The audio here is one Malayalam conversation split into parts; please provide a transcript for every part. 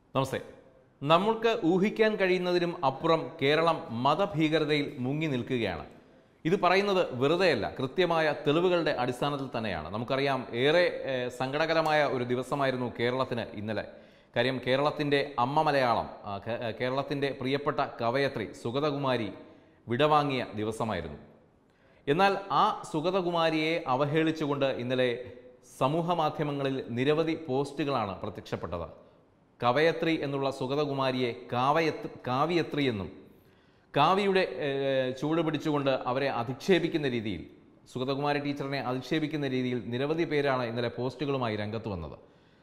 നമസ്തേ നമ്മൾക്ക് ഊഹിക്കാൻ കഴിയുന്നതിനും അപ്പുറം കേരളം മതഭീകരതയിൽ മുങ്ങി നിൽക്കുകയാണ് ഇത് പറയുന്നത് വെറുതെയല്ല കൃത്യമായ തെളിവുകളുടെ അടിസ്ഥാനത്തിൽ തന്നെയാണ് നമുക്കറിയാം ഏറെ ഏഹ്, സങ്കടകരമായ ഒരു ദിവസമായിരുന്നു കേരളത്തിന് ഇന്നലെ കാര്യം കേരളത്തിൻ്റെ അമ്മ മലയാളം ആ, കേ- ഏഹ്, കേരളത്തിൻ്റെ പ്രിയപ്പെട്ട കവയത്രി സുഗതകുമാരി വിടവാങ്ങിയ ദിവസമായിരുന്നു എന്നാൽ ആ സുഗതകുമാരിയെ അവഹേളിച്ചുകൊണ്ട് ഇന്നലെ സമൂഹ മാധ്യമങ്ങളിൽ നിരവധി പോസ്റ്റുകളാണ് പ്രത്യക്ഷപ്പെട്ടത് കവയത്രി എന്നുള്ള സുഗതകുമാരിയെ കാവയത്ത് കാവ്യത്രി എന്നും കാവ്യയുടെ ഏഹ്, ചൂട് പിടിച്ചുകൊണ്ട് അവരെ അധിക്ഷേപിക്കുന്ന രീതിയിൽ സുഗതകുമാരി ടീച്ചറിനെ അധിക്ഷേപിക്കുന്ന രീതിയിൽ നിരവധി പേരാണ് ഇന്നലെ പോസ്റ്റുകളുമായി രംഗത്ത് വന്നത്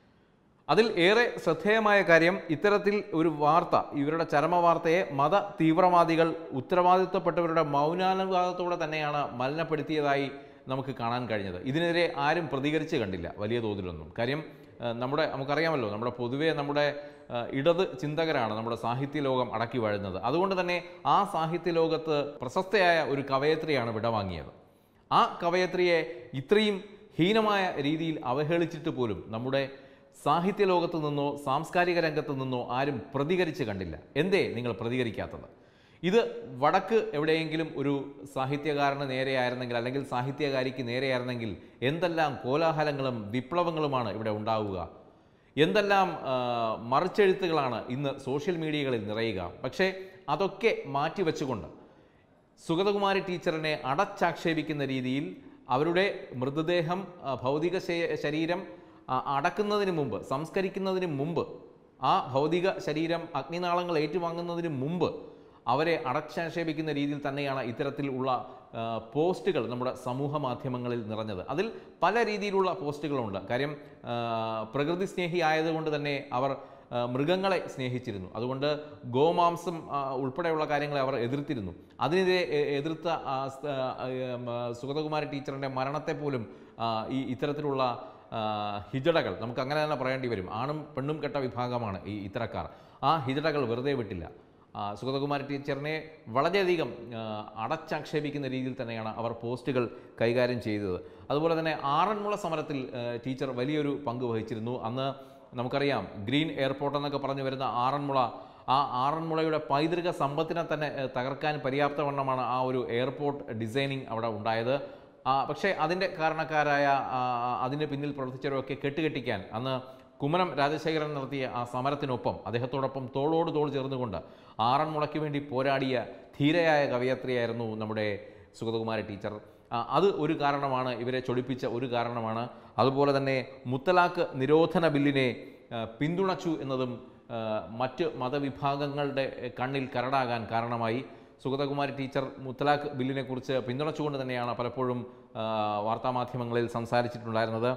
അതിൽ ഏറെ ശ്രദ്ധേയമായ കാര്യം ഇത്തരത്തിൽ ഒരു വാർത്ത ഇവരുടെ ചരമ വാർത്തയെ മത തീവ്രവാദികൾ ഉത്തരവാദിത്വപ്പെട്ടവരുടെ മൗനാനുവാദത്തോടെ തന്നെയാണ് മലിനപ്പെടുത്തിയതായി നമുക്ക് കാണാൻ കഴിഞ്ഞത് ഇതിനെതിരെ ആരും പ്രതികരിച്ച് കണ്ടില്ല വലിയ തോതിലൊന്നും കാര്യം ഏഹ്, നമ്മുടെ നമുക്കറിയാമല്ലോ നമ്മുടെ പൊതുവേ നമ്മുടെ ഏഹ്, ഇടത് ചിന്തകരാണ് നമ്മുടെ സാഹിത്യ ലോകം അടക്കി വാഴുന്നത് അതുകൊണ്ട് തന്നെ ആ സാഹിത്യ ലോകത്ത് പ്രശസ്തയായ ഒരു കവയത്രിയാണ് വിടവാങ്ങിയത് ആ കവയത്രിയെ ഇത്രയും ഹീനമായ രീതിയിൽ അവഹേളിച്ചിട്ട് പോലും നമ്മുടെ സാഹിത്യ ലോകത്ത് നിന്നോ സാംസ്കാരിക രംഗത്ത് നിന്നോ ആരും പ്രതികരിച്ച് കണ്ടില്ല എന്തേ നിങ്ങൾ പ്രതികരിക്കാത്തത് ഇത് വടക്ക് എവിടെയെങ്കിലും ഒരു സാഹിത്യകാരന് നേരെയായിരുന്നെങ്കിൽ അല്ലെങ്കിൽ സാഹിത്യകാരിക്ക് നേരെയായിരുന്നെങ്കിൽ എന്തെല്ലാം കോലാഹലങ്ങളും വിപ്ലവങ്ങളുമാണ് ഇവിടെ ഉണ്ടാവുക എന്തെല്ലാം ആ, മറിച്ചെഴുത്തുകളാണ് ഇന്ന് സോഷ്യൽ മീഡിയകളിൽ നിറയുക പക്ഷേ അതൊക്കെ മാറ്റിവെച്ചുകൊണ്ട് സുഗതകുമാരി ടീച്ചറിനെ അടച്ചാക്ഷേപിക്കുന്ന രീതിയിൽ അവരുടെ മൃതദേഹം ആ, ഭൗതിക ശേ- ശരീരം ആ, അടക്കുന്നതിന് മുമ്പ് സംസ്കരിക്കുന്നതിന് മുമ്പ് ആ ഭൗതിക ശരീരം അഗ്നിനാളങ്ങൾ ഏറ്റുവാങ്ങുന്നതിന് മുമ്പ് അവരെ അടച്ചാക്ഷേപിക്കുന്ന രീതിയിൽ തന്നെയാണ് ഇത്തരത്തിൽ ഉള്ള ആ, പോസ്റ്റുകൾ നമ്മുടെ സമൂഹ മാധ്യമങ്ങളിൽ നിറഞ്ഞത് അതിൽ പല രീതിയിലുള്ള പോസ്റ്റുകളുണ്ട് കാര്യം ആ, പ്രകൃതി സ്നേഹി ആയതുകൊണ്ട് തന്നെ അവർ ആ, മൃഗങ്ങളെ സ്നേഹിച്ചിരുന്നു അതുകൊണ്ട് ഗോമാംസം ആ, ഉൾപ്പെടെയുള്ള കാര്യങ്ങളെ അവർ എതിർത്തിരുന്നു അതിനെതിരെ എ- എതിർത്ത ആ, സ്- ആ, ഉം, ആ, സുഗതകുമാരി ടീച്ചറിൻ്റെ മരണത്തെ പോലും ആ, ഈ ഇത്തരത്തിലുള്ള ആ, ഹിജടകൾ നമുക്ക് അങ്ങനെ തന്നെ പറയേണ്ടി വരും ആണും പെണ്ണും കെട്ട വിഭാഗമാണ് ഈ ഇത്തരക്കാർ ആ ഹിജടകൾ വെറുതെ വിട്ടില്ല ആ, സുഗതകുമാരി ടീച്ചറിനെ വളരെയധികം ആ, അടച്ചാക്ഷേപിക്കുന്ന രീതിയിൽ തന്നെയാണ് അവർ പോസ്റ്റുകൾ കൈകാര്യം ചെയ്തത് അതുപോലെ തന്നെ ആറന്മുള സമരത്തിൽ ആ, ടീച്ചർ വലിയൊരു പങ്ക് വഹിച്ചിരുന്നു അന്ന് നമുക്കറിയാം ഗ്രീൻ എയർപോർട്ട് എന്നൊക്കെ പറഞ്ഞു വരുന്ന ആറന്മുള ആ ആറന്മുളയുടെ പൈതൃക സമ്പത്തിനെ തന്നെ ഏഹ്, തകർക്കാൻ പര്യാപ്തവണ്ണമാണ് ആ ഒരു എയർപോർട്ട് ഡിസൈനിങ് അവിടെ ഉണ്ടായത് ആ, പക്ഷേ അതിൻ്റെ കാരണക്കാരായ ആ, ആ, അതിന് പിന്നിൽ പ്രവർത്തിച്ചവരൊക്കെ കെട്ടുകെട്ടിക്കാൻ അന്ന് കുമ്മനം രാജശേഖരൻ നടത്തിയ ആ സമരത്തിനൊപ്പം അദ്ദേഹത്തോടൊപ്പം തോളോട് തോൾ ചേർന്നുകൊണ്ട് ആറന്മുളയ്ക്ക് വേണ്ടി പോരാടിയ ധീരയായ കവയത്രിയായിരുന്നു നമ്മുടെ സുഗതകുമാരി ടീച്ചർ ആ, അത് ഒരു കാരണമാണ് ഇവരെ ചൊടിപ്പിച്ച ഒരു കാരണമാണ് അതുപോലെ തന്നെ മുത്തലാഖ് നിരോധന ബില്ലിനെ ആ, പിന്തുണച്ചു എന്നതും ആ, മറ്റ് മതവിഭാഗങ്ങളുടെ കണ്ണിൽ കരടാകാൻ കാരണമായി സുഗതകുമാരി ടീച്ചർ മുത്തലാഖ് ബില്ലിനെക്കുറിച്ച് പിന്തുണച്ചുകൊണ്ട് തന്നെയാണ് പലപ്പോഴും ആ, വാർത്താമാധ്യമങ്ങളിൽ സംസാരിച്ചിട്ടുണ്ടായിരുന്നത്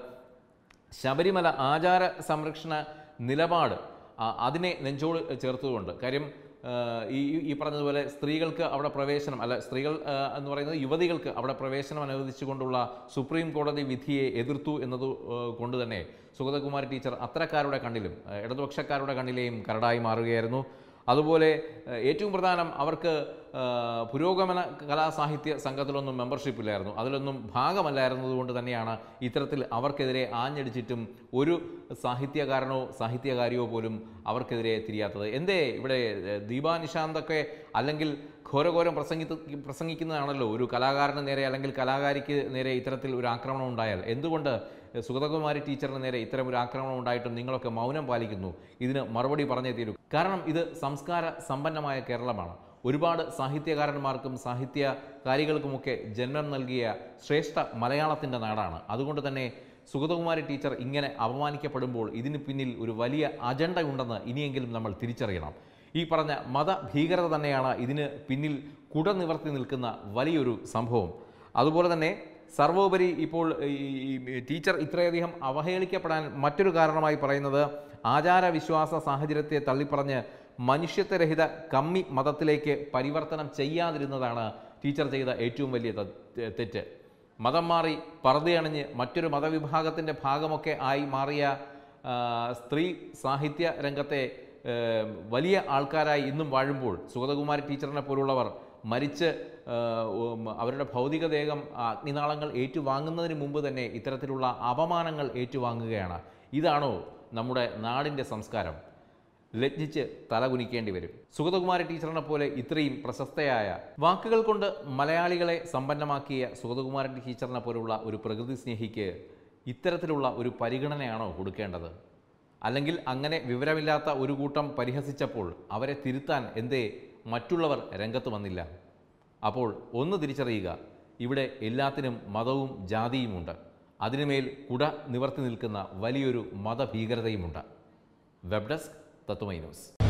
ശബരിമല ആചാര സംരക്ഷണ നിലപാട് ആ, അതിനെ നെഞ്ചോട് ചേർത്തുകൊണ്ട് കാര്യം ആ, ഈ ഈ പറഞ്ഞതുപോലെ സ്ത്രീകൾക്ക് അവിടെ പ്രവേശനം അല്ല സ്ത്രീകൾ ആ, എന്ന് പറയുന്നത് യുവതികൾക്ക് അവിടെ പ്രവേശനം അനുവദിച്ചുകൊണ്ടുള്ള സുപ്രീം കോടതി വിധിയെ എതിർത്തു എന്നത് ആ, കൊണ്ട് തന്നെ സുഗതകുമാരി ടീച്ചർ അത്തരക്കാരുടെ കണ്ണിലും ആ, ഇടതുപക്ഷക്കാരുടെ കണ്ണിലെയും കരടായി മാറുകയായിരുന്നു അതുപോലെ ആ, ഏറ്റവും പ്രധാനം അവർക്ക് ആ, പുരോഗമന കലാസാഹിത്യ സംഘത്തിലൊന്നും മെമ്പർഷിപ്പ് ഇല്ലായിരുന്നു അതിലൊന്നും ഭാഗമല്ലായിരുന്നത് കൊണ്ട് തന്നെയാണ് ഇത്തരത്തിൽ അവർക്കെതിരെ ആഞ്ഞടിച്ചിട്ടും ഒരു സാഹിത്യകാരനോ സാഹിത്യകാരിയോ പോലും അവർക്കെതിരെ തിരിയാത്തത് എന്തേ ഇവിടെ ഏ, ദീപാ നിശാന്തൊക്കെ അല്ലെങ്കിൽ ഘോരഘോരം പ്രസംഗി പ്രസംഗിക്കുന്നതാണല്ലോ ഒരു കലാകാരന് നേരെ അല്ലെങ്കിൽ കലാകാരിക്ക് നേരെ ഇത്തരത്തിൽ ഒരു ആക്രമണം ഉണ്ടായാൽ എന്തുകൊണ്ട് സുഗതകുമാരി ടീച്ചറിന് നേരെ ഇത്തരം ഒരു ആക്രമണം ഉണ്ടായിട്ടും നിങ്ങളൊക്കെ മൗനം പാലിക്കുന്നു ഇതിന് മറുപടി പറഞ്ഞേ തീരൂ കാരണം ഇത് സംസ്കാര സമ്പന്നമായ കേരളമാണ് ഒരുപാട് സാഹിത്യകാരന്മാർക്കും സാഹിത്യകാരികൾക്കുമൊക്കെ ജന്മം നൽകിയ ശ്രേഷ്ഠ മലയാളത്തിൻ്റെ നാടാണ് അതുകൊണ്ട് തന്നെ സുഗതകുമാരി ടീച്ചർ ഇങ്ങനെ അപമാനിക്കപ്പെടുമ്പോൾ ഇതിന് പിന്നിൽ ഒരു വലിയ അജണ്ട ഉണ്ടെന്ന് ഇനിയെങ്കിലും നമ്മൾ തിരിച്ചറിയണം ഈ പറഞ്ഞ മതഭീകരത തന്നെയാണ് ഇതിന് പിന്നിൽ കുട നിവർത്തി നിൽക്കുന്ന വലിയൊരു സംഭവം അതുപോലെ തന്നെ സർവോപരി ഇപ്പോൾ ഈ ഈ ടീച്ചർ ഇത്രയധികം അവഹേളിക്കപ്പെടാൻ മറ്റൊരു കാരണമായി പറയുന്നത് ആചാരവിശ്വാസ സാഹചര്യത്തെ തള്ളിപ്പറഞ്ഞ് മനുഷ്യത്വരഹിത കമ്മി മതത്തിലേക്ക് പരിവർത്തനം ചെയ്യാതിരുന്നതാണ് ടീച്ചർ ചെയ്ത ഏറ്റവും വലിയ തെ- തെറ്റ് മതം മാറി പർദ്ദയണിഞ്ഞ് മറ്റൊരു മതവിഭാഗത്തിൻ്റെ ഭാഗമൊക്കെ ആയി മാറിയ ആ, സ്ത്രീ സാഹിത്യ രംഗത്തെ ഏ, വലിയ ആൾക്കാരായി ഇന്നും വാഴുമ്പോൾ സുഗതകുമാരി ടീച്ചറിനെ പോലുള്ളവർ മരിച്ച് ആ, ഉം, അവരുടെ ഭൗതികദേഹം അഗ്നിനാളങ്ങൾ ഏറ്റുവാങ്ങുന്നതിന് മുമ്പ് തന്നെ ഇത്തരത്തിലുള്ള അപമാനങ്ങൾ ഏറ്റുവാങ്ങുകയാണ് ഇതാണോ നമ്മുടെ നാടിൻ്റെ സംസ്കാരം ലജ്ജിച്ച് തലകുനിക്കേണ്ടി വരും സുഗതകുമാരി ടീച്ചറിനെ പോലെ ഇത്രയും പ്രശസ്തയായ വാക്കുകൾ കൊണ്ട് മലയാളികളെ സമ്പന്നമാക്കിയ സുഗതകുമാരി ടീച്ചറിനെ പോലുള്ള ഒരു പ്രകൃതി സ്നേഹിക്ക് ഇത്തരത്തിലുള്ള ഒരു പരിഗണനയാണോ കൊടുക്കേണ്ടത് അല്ലെങ്കിൽ അങ്ങനെ വിവരമില്ലാത്ത ഒരു കൂട്ടം പരിഹസിച്ചപ്പോൾ അവരെ തിരുത്താൻ എന്തേ മറ്റുള്ളവർ രംഗത്ത് വന്നില്ല അപ്പോൾ ഒന്ന് തിരിച്ചറിയുക ഇവിടെ എല്ലാത്തിനും മതവും ജാതിയുമുണ്ട് അതിനുമേൽ കുട നിവർത്തി നിൽക്കുന്ന വലിയൊരു മതഭീകരതയുമുണ്ട് വെബ് ഡെസ്ക് തത്വമൈ ന്യൂസ്